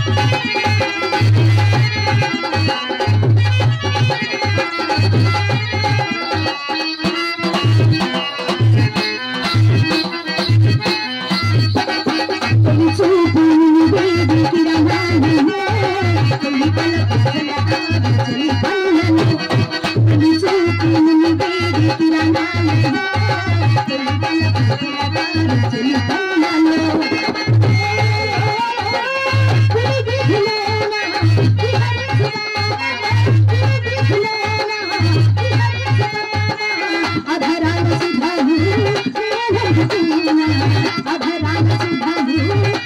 అధరాల సుధము అధరాల సుధము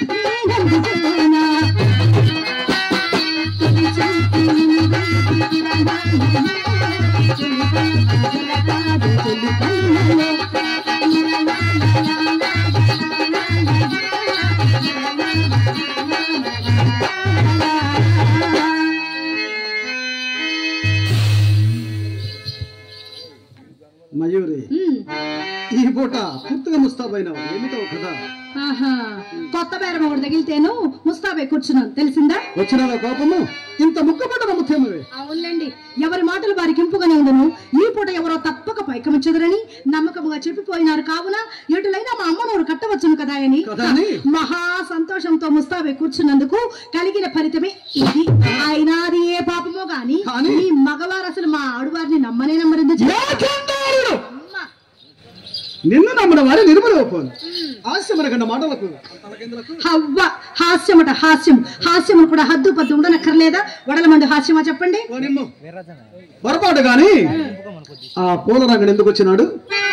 మయూరి ఉమ్. ఈ పూట పూర్తిగా ముస్తాబైనావు ఏమిటో కదా ఆహా కొత్త బేరం ఒకటి తగిలితేను ముస్తాబే కూర్చున్నాను తెలిసిందా వచ్చిన కోపము ఇంత ముక్కపడ్డ ముఖ్యమే అవునులేండి ఎవరి మాటలు వారికి ఇంపుగానే ఉందను ఈ పూట ఎవరో తప్పక పైకమిచ్చదురని నమ్మకముగా చెప్పిపోయినారు కావున ఎటులైనా మా అమ్మనోరు కట్టవచ్చును కదా అని కదా అని? మహా సంతోషంతో ముస్తాబే కూర్చున్నందుకు కలిగిన ఫలితమే ఇది అయినా అది ఏ పాపమో గాని కానీ? ఈ మగవారు అసలు మా ఆడువారిని నమ్మనే నమ్మరింది యాచందారుడు! నిన్ను నమ్మిన వారి నిర్మలైపోను ఆశమనకన్న మాటలకు తలకిందులకు హవ్వ హాస్యమట హాస్యం హాస్యము కూడా హద్దు పద్దు ఉండనక్కర్లేదా వడలమండు హాస్యమా చెప్పండి ఓ నిమ్ము. పొరపాటు గాని ఆ పూల రంగడు ఎందుకు వచ్చినాడు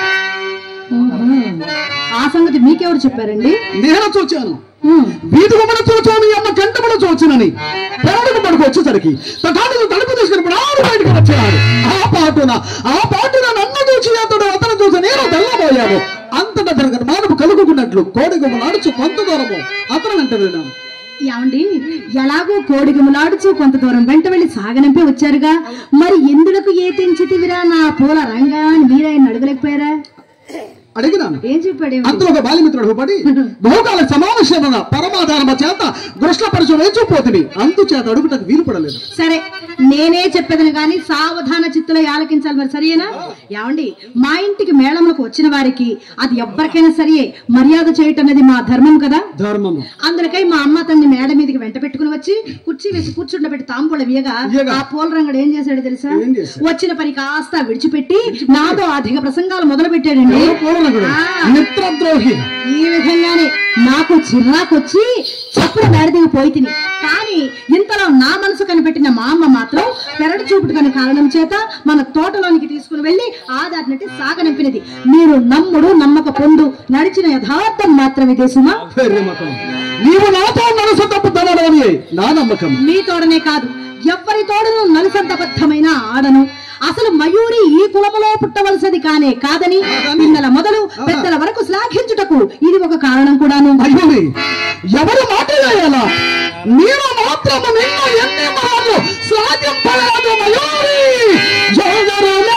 ఆ సంగతి మీకెవరు చెప్పారండి నేను చూచాను ఉమ్. వీధి గుమ్మన చూచు మీ అమ్మ కంటమున చూచునని పెరడుకు పడుకు వచ్చేసరికి తటానికి తలుపు తీసుకుని ఆరు బయటకు వచ్చాడు ఆ పాటున ఆ పాటున నన్ను చూసి అతడు అతను చూసి నేను తెల్లబోయాను అంతటా జరగని మానవు కలుగుకున్నట్లు కోడి గుమ్మ నడుచు కొంత దూరము అతను వెంట వెళ్ళాను ఏమండి ఎలాగో కోడిగములాడుచు కొంత దూరం వెంట వెళ్లి సాగనంపి వచ్చారుగా మరి ఎందులకు ఏ తెంచితివిరా నా పూల రంగా అని మీరాయన అడగలేకపోయారా అడిగినాను ఏం చెప్పాడేమో అంతలో ఒక బాలిమిత్రుడు పడి బహుకాల సమావేశమున పరమాధారమ చేత దృష్టపరచు వేచిపోతుంది అందుచేత అడుగుటకు వీలు పడలేదు సరే నేనే చెప్పేదని గాని సావధాన చిత్తులో ఆలకించాలి మరి సరియేనా ఏమండి మా ఇంటికి మేళములకు వచ్చిన వారికి అది ఎవ్వరికైనా సరియే మర్యాద చేయటం అనేది మా ధర్మం కదా ధర్మము అందులకై మా అమ్మ తన్ని మేడ మీదకి వెంట పెట్టుకుని వచ్చి కుర్చీ వేసి కూర్చుండబెట్టి తాంబూల వియగా ఇయ్యగా. ఆ పూల రంగడు ఏం చేశాడు తెలుసా ఏం చేశాడు? వచ్చిన పని కాస్త విడిచిపెట్టి నాతో అధిక ప్రసంగాలు మొదలు పెట్టాడండి ఎవరు పూర్ణగుడు ఆ. మిత్రద్రోహి ఈ విధంగానే నాకు చిరాకొచ్చి చెప్పులు మేడదిగి పోయి తిని కానీ ఇంతలో నా మనసు కనిపెట్టిన మా అమ్మ మాత్రం పెరడు చూపుటకని కారణం చేత మన తోటలోనికి తీసుకుని వెళ్లి ఆధారినట్టు సాగనంపినది మీరు నమ్ముడు నమ్మక పొందు నడిచిన యథార్థం మాత్రమే దేశమా నమ్మకం నీవు నాతో మనసు తప్పుతున్నాడు అని నా నమ్మకం మీ తోడనే కాదు ఎవ్వరి తోడను నలుసంతబద్ధమైన ఆడను అసలు మయూరి ఈ కులములో పుట్టవలసిది కానే కాదని పిల్లల మొదలు పెద్దల వరకు శ్లాఘించుటకు ఇది ఒక కారణం కూడాను మయూరి ఎవరు మాట్లాడాలా నేను మాత్రము నిన్ను ఎన్ని మార్లు సాధింపలేదు మయూరి జోగరులే.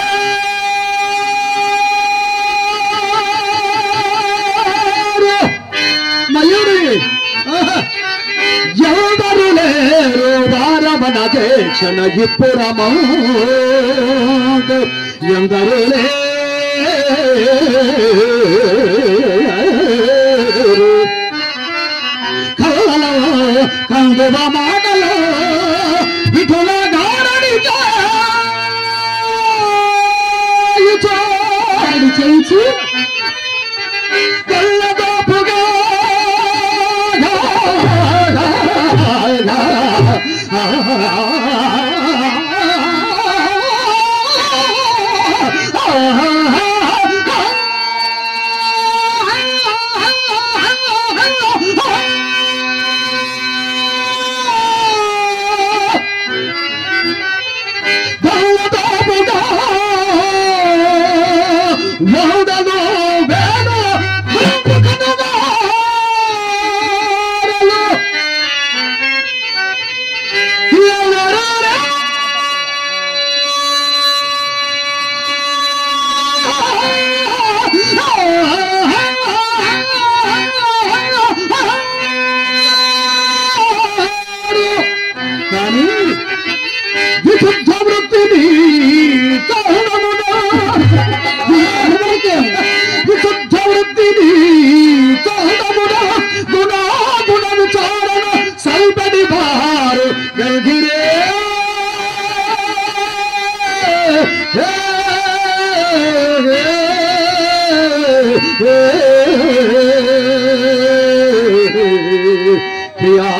మయూరి ఆహా. ఎవరు లేరు వారమన చేక్షణ ఇప్పురమౌ ఎందరు లేరు కళ్ళలో కందువ మాటలో విఠుల గారడిగా సైడు చేయించి తెల్లదోపుగా తెల్లదోపుగా మౌడలో వేణు విశుద్ధ వృత్తిని చరణమునా ఎవరికి? విశుద్ధ వృత్తిని చరణమున గుణా గుణ విచారణ సల్పడి వారు గల్గిరే హే, హే, హే, ప్రియా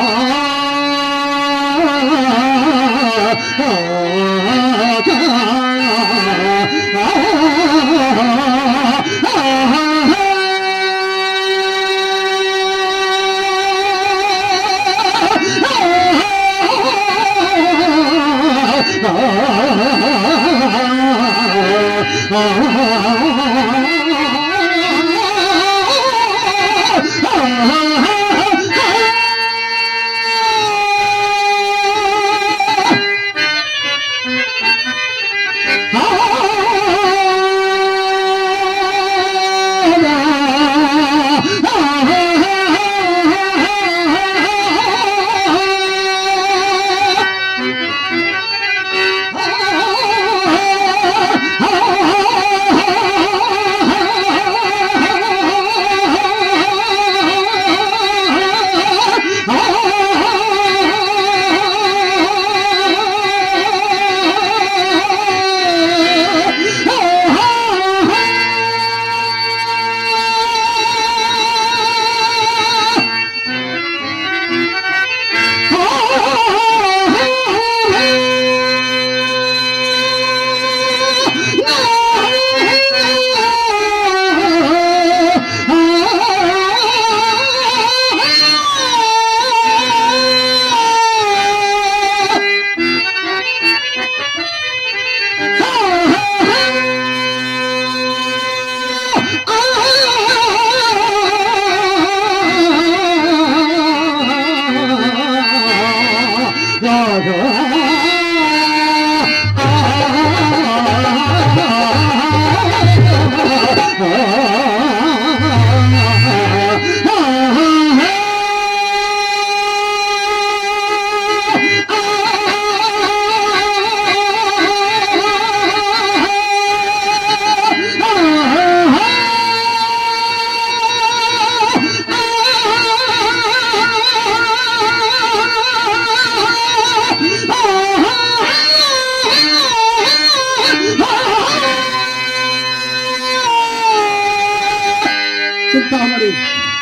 చింతామణి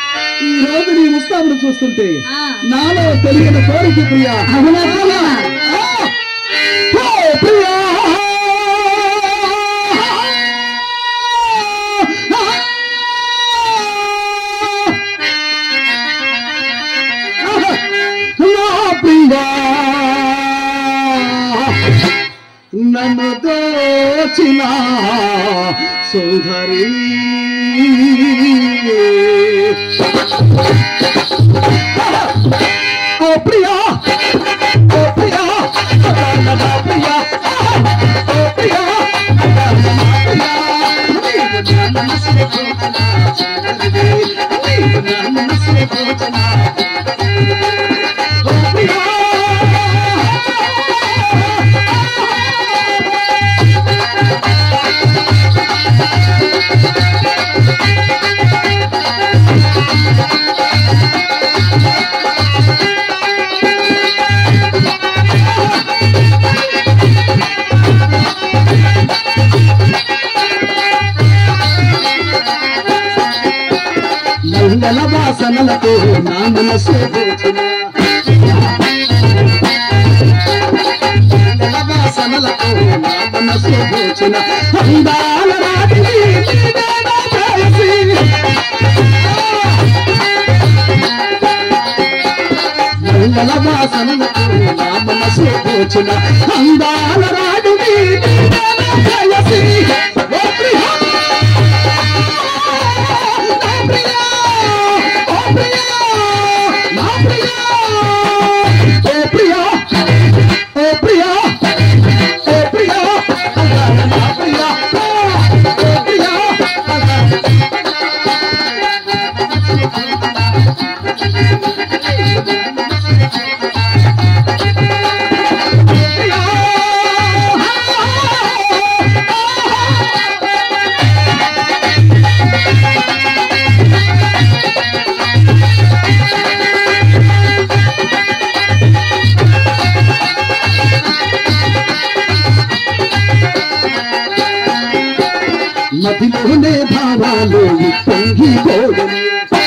ఈ రోజు నీ ముస్తాబును చూస్తుంటే ఆ. నాలో తెలియని కోరిక ప్రియా అవునా ప్రియా? ఆ! ఓ ప్రియా నా ప్రియా నన్ను దోచిన సుందరి ఓ ప్రియా ఓ ప్రియా నా ప్రియా ఓ ప్రియా నా ప్రియా నీవు నా మనసులో పోతనా నీవు నా మనసులో పోతనా ఓ ప్రియా మంగళ వాసనలతో నా మనసు దోచిన మంగళ వాసనలతో నా మనసు దోచిన అందాల రాత్రి నీవేనా చేసి మంగళ వాసనలతో నా మనసు దోచిన అందాల రాజు నీవేనా చేసి ఓ ప్రియా ప్రియా మదిలోనే భావాలు పొంగిపోవని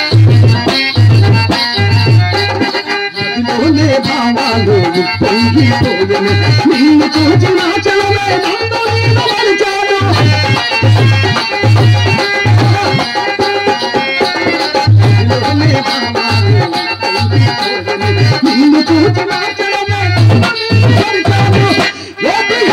మదిలోనే భావాలు పొంగిపోవని నిన్ను చూచిన చలమే నన్ను నేను మరిచాను మదిలోనే భావాలు పొంగిపోవని నిన్ను చూచిన చలమే నన్ను నేను మరిచాను ఏ ప్రియా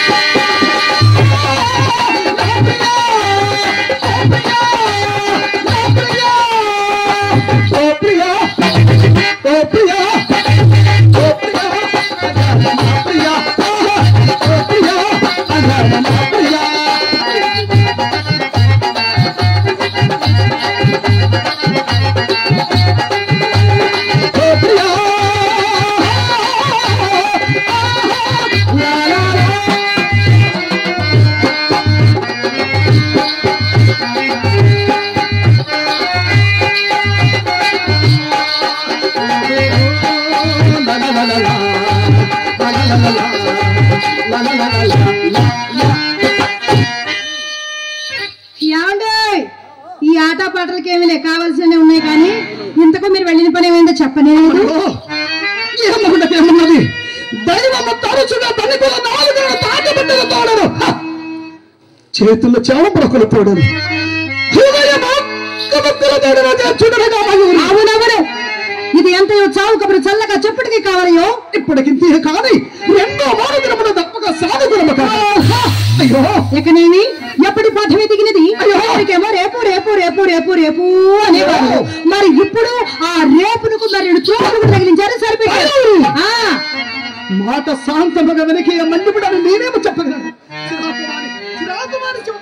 యాండోయ్ ఈ ఆట పాటలకి ఏమీ లే కావాల్సినవి ఉన్నాయి కానీ ఇంతకు మీరు వెళ్ళిన పని ఏమైందో చెప్పలేదు ఏమన్నది ఏమన్నది దైవము తరచుగా తల్లికుల నాలుగు తాటబిడ్డల తోడరు హ! చేతుల్లో చెవ బ్రొక్కలు తోడరు హృదయం ఒక్కబొక్కల తోడరు చూడరుగా మయూరి అవునవును ఇది ఎంత చావు కబురు చల్లగా చెప్పుడికి కావాలయో ఇప్పటికింతే కాని రెండో వారు దినమున తప్పక సాధుగుణము కాదు అయ్యో ఇకనేమి ఎప్పటి పాఠమే దిగినది అయ్యో! ఇప్పటికేమో రేపు రేపు రేపు రేపు రేపు అనేవారు అయ్యో! మరి ఇప్పుడు ఆ రేపునకు మరి రెండు త్రోపులు తగిలించారు సరిపెట్టారు అయ్యో! ఆ, మాట శాంతముగా వెనక మండిపడాలి నేనేమో చెప్పగలను చిరాకుమారి, చిరాకుమారి చెప్పు.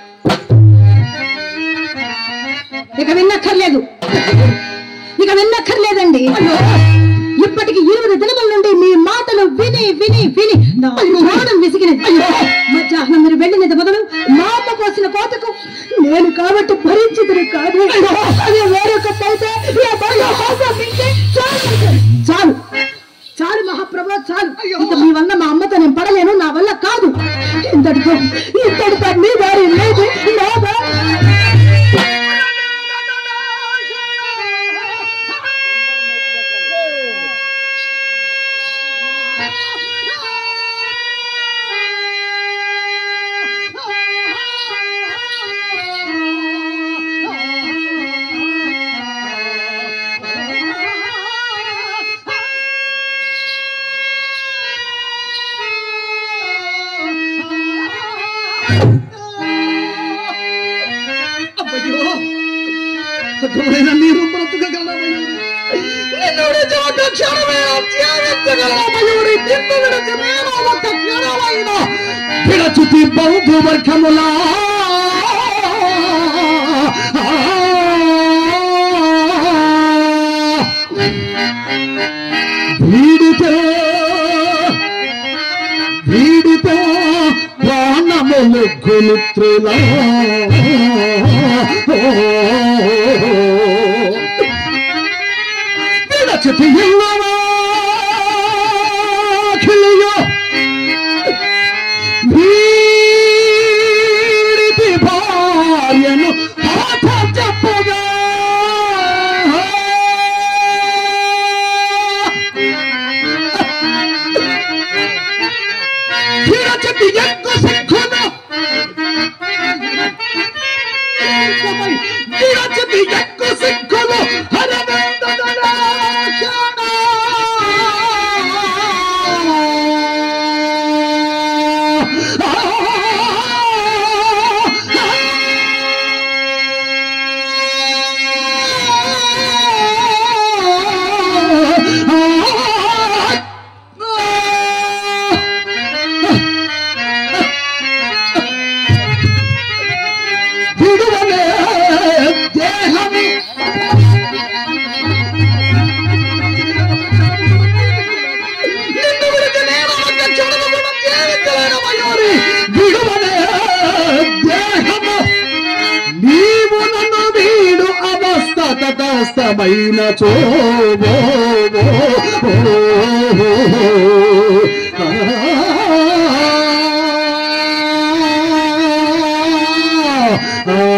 ఇక విన్నక్కర్లేదు ఇక విన్నక్కర్లేదండి అయ్యో! ఇప్పటికి ఇరవై దినముల నుండి మీ మాటలు విని విని విని నా అయ్యో! ప్రాణం విసిగినది అయ్యో! మధ్యాహ్నం మీరు వెళ్ళినది మొదలు మా అమ్మ కోసిన కోతకు నేను కాబట్టి భరించదురు కాదు అదే వేరొక అయితే ఏ బరువు కోపం వింటే చాలు చాలు చాలు మహాప్రభు చాలు అయ్యో! ఇక మీ వల్ల మా అమ్మతో నేను పడలేను నా వల్ల కాదు ఇంతటితో ఇంతటితో మీ దారి లేదు నా దారి అబ్బయ్యో అద్భుతమైన నీరు బ్రతుకగలమయూరి నిన్ను విడిచి ఒక క్షణమే జీవించగలమయూరి నిన్ను విడిచి నేను ఒక క్షణమైన విడచుతి బౌద్ధ వర్గములా వీడితో వీడితో ప్రాణములు గుమిత్రులా విడచితి ఇల్లవా కిలియో వీడితి భార్యను పాఠ చెప్పుగా విడచితి ఎక్కు సిక్కును విడచితి ఎక్కు సిక్కును విడువలే దేహము నిన్ను విడిచి నేను ఒక క్షణము కూడా జీవించలేను మయూరి. విడువలే దేహము నీవు నన్ను వీడు అవస్థ తటస్థమైన చోవో ఆ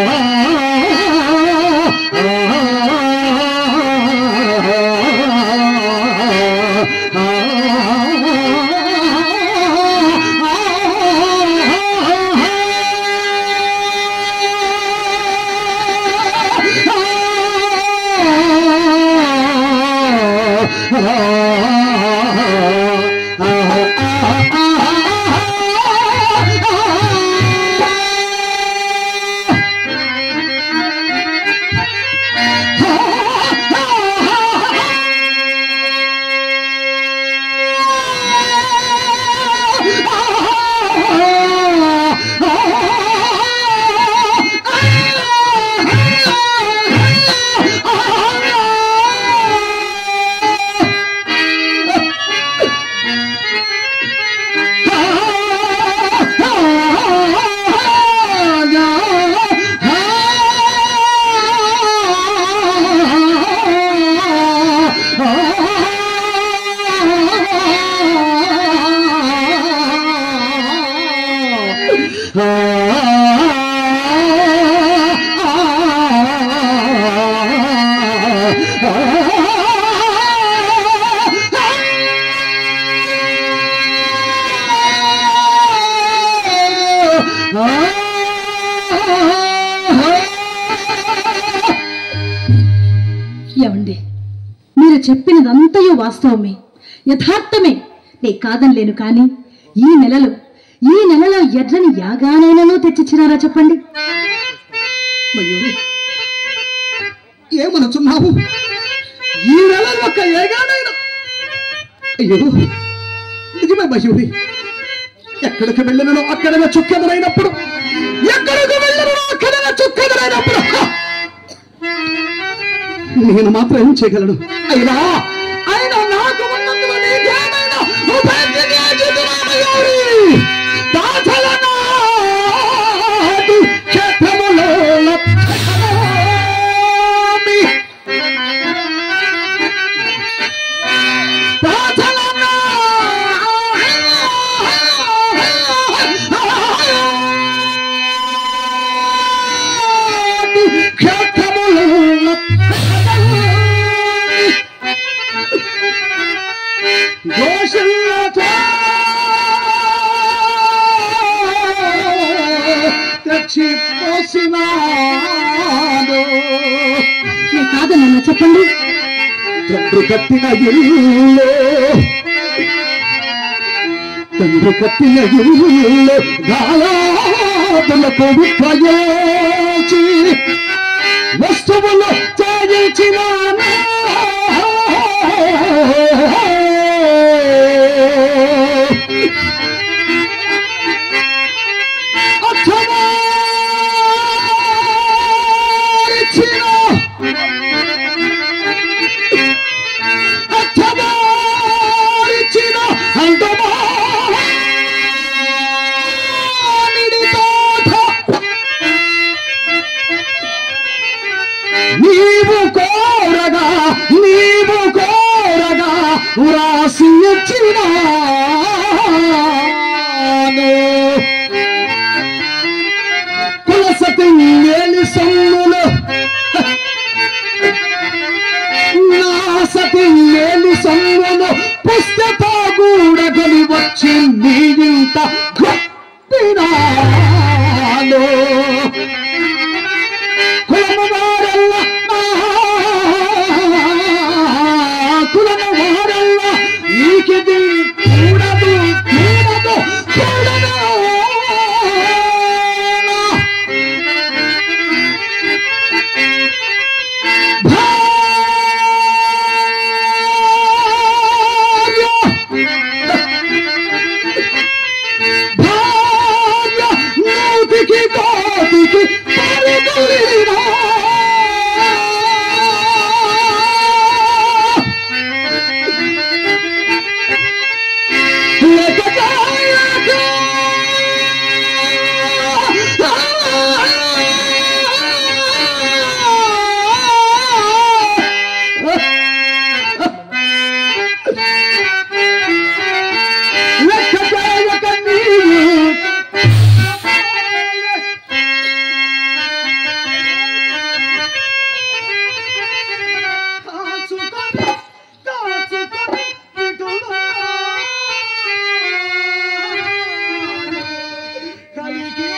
చెప్పినదంతయు వాస్తవమే యథార్థమే నే కాదనలేను కానీ ఈ నెలలో ఈ నెలలో ఎడ్లని యాగానైనానో తెచ్చిచ్చినారా చెప్పండి మయూరి ఏమనుచున్నావు ఈ నెల ఒక ఏగానైనా అయ్యో నిజమే మయూరి ఎక్కడికి వెళ్ళినను అక్కడనే చుక్కెదరైనప్పుడు ఎక్కడికి వెళ్ళినను అక్కడనే చుక్కెదరైనప్పుడు హ! నేను మాత్రం ఏం చేయగలను అయినా అయినా నాకు ఉన్నందున నీకేమైనా ఉపేక్షించుదునా మయూరి దాచలనాటి క్షేత్రములో లక్షణమి. దాచలనాటి క్షేత్రములో లక్షణమి. దోషులతో తెచ్చి పోసినాడు నే కాదనన్నా చెప్పండి తండ్రి కట్టిన ఇల్లు తండ్రి కట్టిన ఇల్లు గాలాదులకు విక్రయించి వస్తువులు చేయించిన అచ్చబారిచిన అందమానిడి తోట నీవు కోరగా నీవు కోరగా వ్రాసి ఇచ్చినాను కులసతి మేలి సొమ్ములు నా సతి మేలి సొమ్ములు పుస్తతో గూడగలి వచ్చి నీ ఇంట గొప్పినాను కులము వారల్ల కులము వారల్ల నీకిది కూడదు కూడదు కూడదు భార్య భార్య నూతికి కోతికి పరుగులిరా లెక్కగా నీవు కాచుకొని కాచుకొని ఇటుగా కలిగి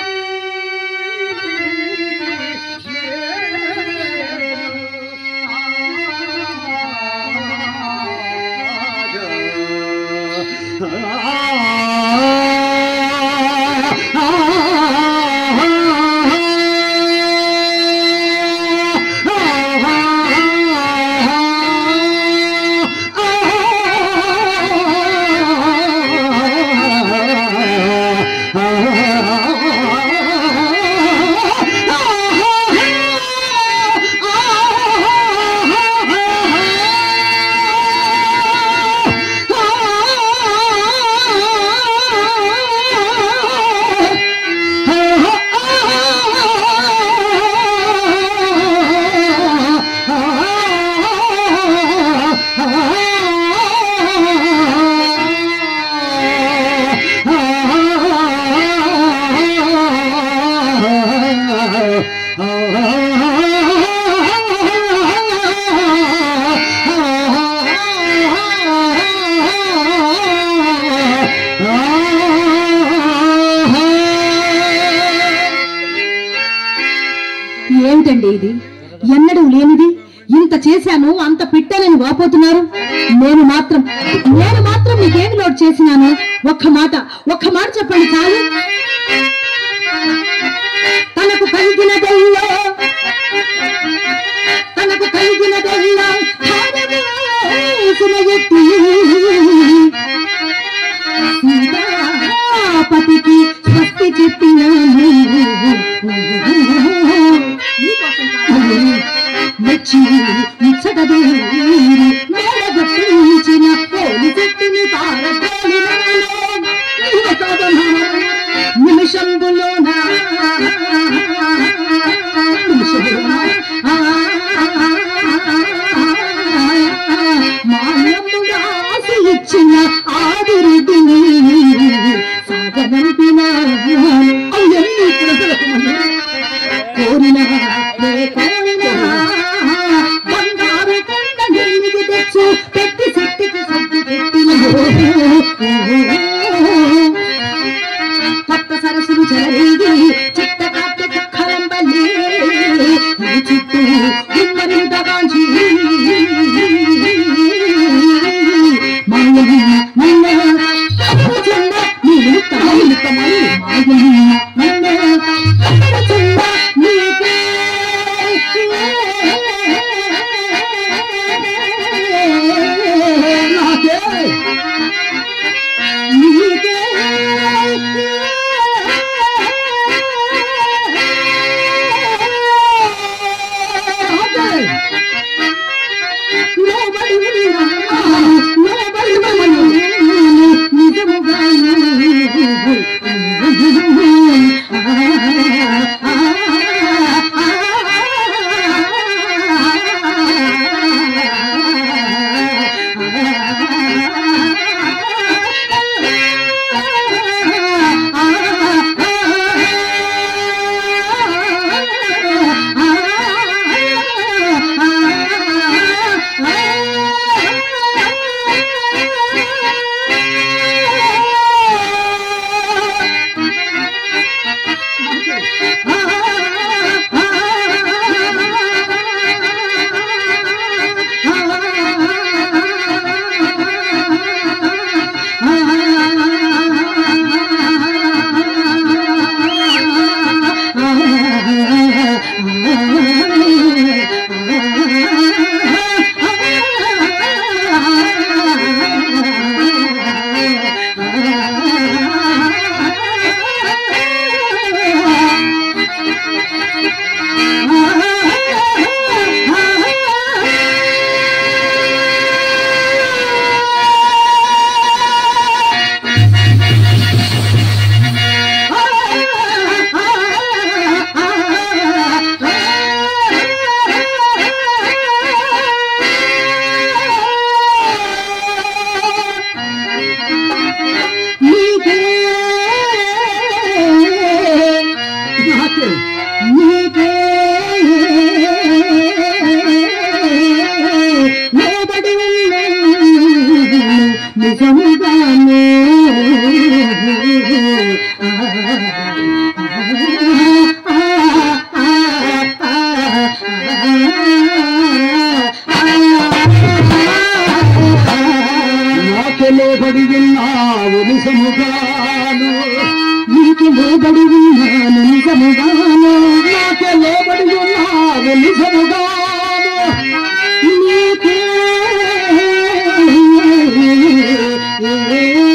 ఏమిటండి ఇది ఎన్నడూ లేనిది ఇంత చేశాను అంత పిట్టానని వాపోతున్నారు నేను మాత్రం నేను మాత్రం మీకేమి లోటు చేసినాను ఒక్క మాట ఒక్క మాట చెప్పండి చాలు తనకు కలిగినదల్లా తనకు కలిగినదల్లా ధారవేసిన ఎత్తి సీతాపతికి స్వస్తి చెప్పినాను నీకోసం కాదు. మెచ్చి ముచ్చటదే మేడగట్టించిన పోలి చెట్టుని పారగోలినాను నీవు కాదన్నా నిమిషంబులోనా మాన్యముగా ఆశ ఇచ్చిన ఆదిరెడ్డిని సాగనంపిన అవన్నీ ప్రజలకు కోరిన లే కోరిన బంగారు కొండ నీకు తెచ్చు పెట్టి శక్తికి శక్తి పెట్టిన కొత్త సరస్సులు చెలరేగి చిత్త కాట్ల కుక్కరంబల్లి ఈ చుట్టూ గుమ్మని దగాంచి మల్ల మల్ల చెంద నీళ్ళు తమలి తమలి మల్ల మల్ల చెంద నీకే నాకే నీకే నాకే లోబడి ఉన్నాను, లోబడి ఉన్నాను, నిజముగాను. నీకే నాకే నీకే లోబడి ఉన్నాను నిజముగానే నాకే లోబడి ఉన్నావు నిజముగాను నీకు లోబడి ఉన్నాను నిజముగానే నాకే లోబడి ఉన్నావు నిజముగాను నీకే